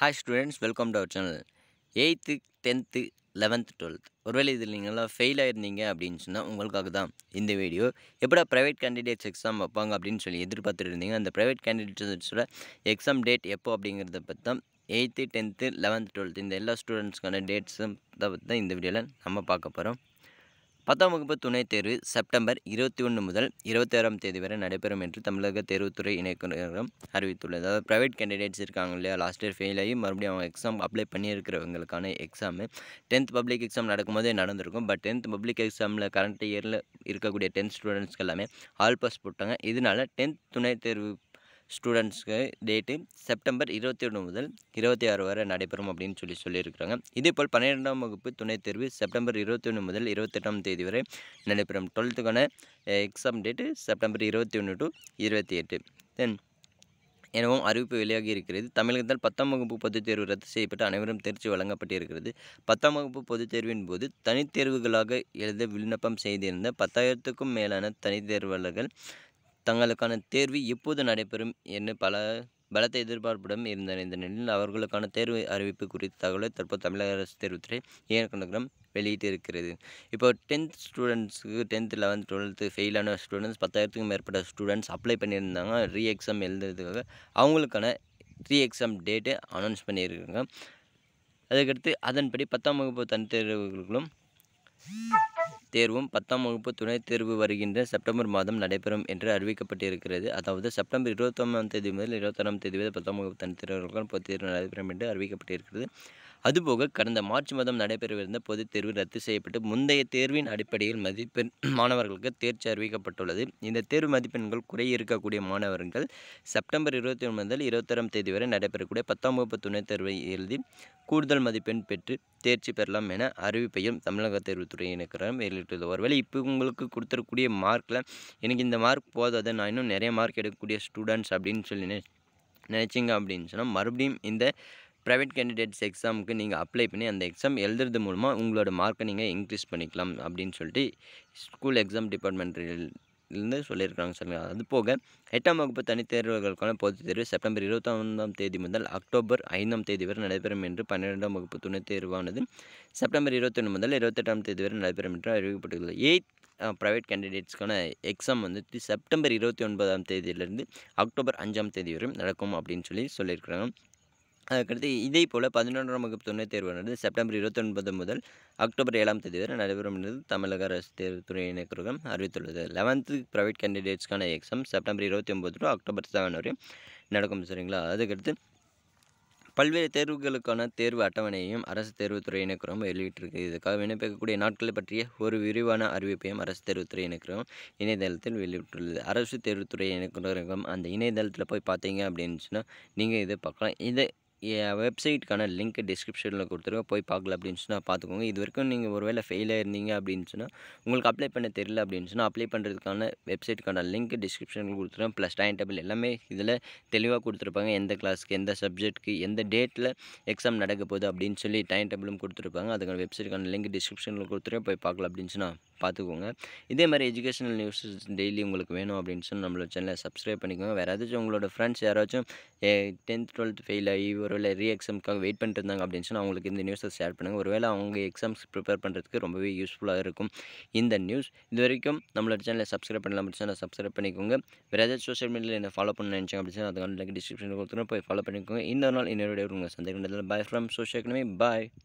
hi students welcome to our channel eighth tenth eleventh twelfth ஒருவேளை இதில் நீங்களாம் fail ஆயிருந்தீங்க அப்படின்னு சொன்னால் உங்களுக்காக தான் இந்த வீடியோ எப்படா ப்ரைவேட் கேண்டிடேட்ஸ் எக்ஸாம் வைப்பாங்க அப்படின்னு சொல்லி எதிர்பார்த்துட்டு இருந்தீங்க அந்த ப்ரைவேட் கேண்டிடேட்ஸோட எக்ஸாம் டேட் எப்போ அப்படிங்கிறத பற்றி தான் எயித்து டென்த்து லெவன்த் டுவெல்த் இந்த எல்லா ஸ்டூடெண்ட்ஸ்க்கான டேட்ஸும் பற்றி தான் இந்த வீடியோவில் நம்ம பார்க்க போகிறோம் பத்தாம் வகுப்பு துணைத் தேர்வு செப்டம்பர் இருபத்தி ஒன்று முதல் இருபத்தாறாம் தேதி வரை நடைபெறும் என்று தமிழக தேர்வுத்துறை இணையகம் அறிவித்துள்ளது அதாவது ப்ரைவேட் கேண்டிடேட்ஸ் இருக்காங்க இல்லையா லாஸ்ட் இயர் ஃபெயில் ஆகி மறுபடியும் அவங்க எக்ஸாம் அப்ளை பண்ணியிருக்கிறவங்களுக்கான எக்ஸாமு டென்த் பப்ளிக் எக்ஸாம் நடக்கும்போதே நடந்திருக்கும் பட் டென்த் பப்ளிக் எக்ஸாமில் கரண்ட் இயரில் இருக்கக்கூடிய டென்த் ஸ்டூடெண்ட்ஸ்க்கு எல்லாமே ஆல் பாஸ் போட்டாங்க இதனால டென்த் துணைத் தேர்வு ஸ்டூடெண்ட்ஸ்க்கு டேட்டு செப்டம்பர் இருபத்தி ஒன்று முதல் இருபத்தி ஆறு வரை நடைபெறும் அப்படின்னு சொல்லி சொல்லியிருக்கிறாங்க இதேபோல் பன்னிரெண்டாம் வகுப்பு துணைத் தேர்வு செப்டம்பர் இருபத்தி ஒன்று முதல் இருபத்தெட்டாம் தேதி வரை நடைபெறும் டுவெல்த்துக்கான எக்ஸாம் டேட்டு செப்டம்பர் இருபத்தி ஒன்று டு இருபத்தி எட்டு தென் எனவும் அறிவிப்பு வெளியாகி இருக்கிறது தமிழகத்தில் பத்தாம் வகுப்பு பொதுத் தேர்வு ரத்து செய்யப்பட்டு அனைவரும் தேர்ச்சி வழங்கப்பட்டிருக்கிறது பத்தாம் வகுப்பு பொதுத் தேர்வின் போது தனித் தேர்வுகளாக எழுத விண்ணப்பம் செய்திருந்த பத்தாயிரத்துக்கும் மேலான தனித் தேர்வாளர்கள் தங்களுக்கான தேர்வு எப்போது நடைபெறும் என்று பல பலத்த எதிர்பார்ப்புடன் இருந்தனர் இந்த நிலையில் அவர்களுக்கான தேர்வு அறிவிப்பு குறித்த தகவலை தற்போது தமிழக அரசு தேர்வுத்துறை இயக்குநரகம் வெளியிட்டு இருக்கிறது இப்போ டென்த் ஸ்டூடெண்ட்ஸுக்கு டென்த்து லெவன்த் டுவெல்த்து ஃபெயிலான ஸ்டூடெண்ட்ஸ் பத்தாயிரத்துக்கும் மேற்பட்ட ஸ்டூடெண்ட்ஸ் அப்ளை பண்ணியிருந்தாங்க ரீ எக்ஸாம் எழுதுறதுக்காக அவங்களுக்கான ரீ எக்ஸாம் டேட்டு அனௌன்ஸ் பண்ணியிருக்காங்க அதுக்கடுத்து அதன்படி பத்தாம் வகுப்பு தனித்தேர்வுகளும் தேர்வும் பத்தாம் வகுப்பு துணைத் தேர்வு வருகின்ற செப்டம்பர் மாதம் நடைபெறும் என்று அறிவிக்கப்பட்டிருக்கிறது அதாவது செப்டம்பர் இருபத்தொன்னாம் தேதி முதல் இருபத்தாறாம் தேதி வரை பத்தாம் வகுப்பு தனித் தேர்வுகளுக்கான பொதுத் தேர்வு நடைபெறும் என்று அறிவிக்கப்பட்டிருக்கிறது அதுபோக கடந்த மார்ச் மாதம் நடைபெறவிருந்த பொதுத் தேர்வு ரத்து செய்யப்பட்டு முந்தைய தேர்வின் அடிப்படையில் மதிப்பெண் மாணவர்களுக்கு தேர்ச்சி அறிவிக்கப்பட்டுள்ளது இந்த தேர்வு மதிப்பெண்கள் குறை இருக்கக்கூடிய மாணவர்கள் செப்டம்பர் இருபத்தி ஒன்று முதல் இருபத்தாறாம் தேதி வரை நடைபெறக்கூடிய பத்தாம் வகுப்பு துணைத் தேர்வை எழுதி கூடுதல் மதிப்பெண் பெற்று தேர்ச்சி பெறலாம் என அறிவிப்பையும் தமிழக தேர்வுத்துறை இணைக்கிறார் வெளியிட்டுள்ளது ஒருவேளை இப்போ உங்களுக்கு கொடுத்துருக்கூடிய மார்க்கில் எனக்கு இந்த மார்க் போதாது நான் இன்னும் நிறைய மார்க் எடுக்கக்கூடிய ஸ்டூடெண்ட்ஸ் அப்படின்னு சொல்லி நினச்சிங்க அப்படின்னு சொன்னால் மறுபடியும் இந்த ப்ரைவேட் கேண்டிடேட்ஸ் எக்ஸாமுக்கு நீங்கள் அப்ளை பண்ணி அந்த எக்ஸாம் எழுதுறது மூலமாக உங்களோட மார்க்கை நீங்கள் இன்க்ரீஸ் பண்ணிக்கலாம் அப்படின்னு சொல்லிட்டு ஸ்கூல் எக்ஸாம் டிபார்ட்மெண்ட்டிலிருந்து சொல்லியிருக்காங்க சார் அது போக எட்டாம் வகுப்பு தனித் தேர்வுகளுக்கான பொதுத் தேர்வு செப்டம்பர் இருபத்தொன்னாம் தேதி முதல் அக்டோபர் ஐந்தாம் தேதி வரை நடைபெறும் என்று பன்னிரெண்டாம் வகுப்பு துணைத் தேர்வானது செப்டம்பர் இருபத்தொன்று முதல் இருபத்தெட்டாம் தேதி வரை நடைபெறும் என்று அறிவிக்கப்பட்டுள்ளது எயித் ப்ரைவேட் கேண்டிடேட்ஸ்க்கான எக்ஸாம் வந்துட்டு செப்டம்பர் இருபத்தி ஒன்பதாம் தேதியிலிருந்து அக்டோபர் அஞ்சாம் தேதி வரை நடக்கும் அப்படின்னு சொல்லி சொல்லியிருக்கிறாங்க அதுக்கடுத்து இதே போல் பதினொன்றாம் வகுப்பு துணைத் தேர்வானது செப்டம்பர் இருபத்தொன்பது முதல் அக்டோபர் ஏழாம் தேதி வரை நடைபெறும் என்று தமிழக அரசு தேர்வுத்துறை இணைக்கரகம் அறிவித்துள்ளது லெவன்த்து ப்ரைவேட் கேண்டிடேட்ஸ்க்கான எக்ஸாம் செப்டம்பர் இருபத்தி ஒம்பது டு அக்டோபர் செவன் வரை நடக்கும் சரிங்களா அதுக்கடுத்து பல்வேறு தேர்வுகளுக்கான தேர்வு அட்டவணையையும் அரசு தேர்வுத்துறை இணைக்கிறோம் வெளியிட்டிருக்கு இதுக்காக விண்ணப்பிக்கக்கூடிய நாட்களை பற்றிய ஒரு விரிவான அறிவிப்பையும் அரசு தேர்வுத்துறை இணைக்கிறோம் இணையதளத்தில் வெளியிட்டுள்ளது அரசு தேர்வுத்துறை இணைக்கிறோம் அந்த இணையதளத்தில் போய் பார்த்தீங்க அப்படின்னு சொன்னால் நீங்கள் இதை பார்க்கலாம் இதை வெப்சைட்டுக்கான லிங்க் டிஸ்கிரிப்ஷனில் கொடுத்துருக்கோம் போய் பார்க்கல அப்படின்னு சொன்னால் பார்த்துக்கோங்க இது வரைக்கும் நீங்கள் ஒரு வேளை ஃபெயில் ஆயிருந்தீங்க அப்படின்னு சொன்னால் உங்களுக்கு அப்ளை பண்ண தெரியல அப்படின்னு சொன்னால் அப்ளை பண்ணுறதுக்கான வெப்சைட்டுக்கான லிங்க் டிஸ்கிரிப்ஷனில் கொடுத்துருவோம் ப்ளஸ் டைம் டேபிள் எல்லாமே இதில் தெளிவாக கொடுத்துருப்பாங்க எந்த கிளாஸ்க்கு எந்த சப்ஜெக்ட்டுக்கு எந்த டேட்டில் எக்ஸாம் நடக்க போகுது அப்படின்னு சொல்லி டைம் டேபிளும் கொடுத்துருப்பாங்க அதுக்கான வெப்சைட்டுக்கான லிங்க் டிஸ்கிரிப்ஷனில் கொடுத்துருவோம் போய் பார்க்கலாம் அப்படின்னு சொன்னால் பார்த்துக்கோங்க இதே மாதிரி எஜுகேஷனல் நியூஸஸ் டெய்லி உங்களுக்கு வேணும் அப்படின்னு சொல்லி நம்மளோட சேனலை சப்ஸ்கிரைப் பண்ணிக்கோங்க வேறு ஏதாச்சும் உங்களோட ஃப்ரெண்ட்ஸ் யாராச்சும் டென்த் டுவெல்த் ஃபெயில் ஆகி ஒருவேளை ரீ எக்ஸாமுக்காக வெயிட் பண்ணிட்டு இருந்தாங்க அப்படின்னு சொன்னால் அவங்களுக்கு இந்த நியூஸை ஷேர் பண்ணுங்கள் ஒருவேளை அவங்க எக்ஸாம்ஸ் ப்ரிப்பேர் பண்ணுறதுக்கு ரொம்பவே யூஸ்ஃபுல்லாக இருக்கும் இந்த நியூஸ் இது வரைக்கும் நம்மளோட சேனலை சப்ஸ்கிரைப் பண்ணலாம் அப்படின்னு சொன்னால் சப்ஸ்கிரைப் பண்ணிக்கோங்க வேறு ஏதாச்சும் சோஷியல் மீடியாவில் என்ன ஃபாலோ பண்ண நினச்சாங்க அப்படின்னு சொன்னால் அதுக்கான லிங்க் டிஸ்கிரிப்ஷனில் கொடுத்துருவோம் போய் ஃபாலோ பண்ணிக்கோங்க இந்த நாள் இன்னொரு உங்கள் சந்தேகம் bye from social economy bye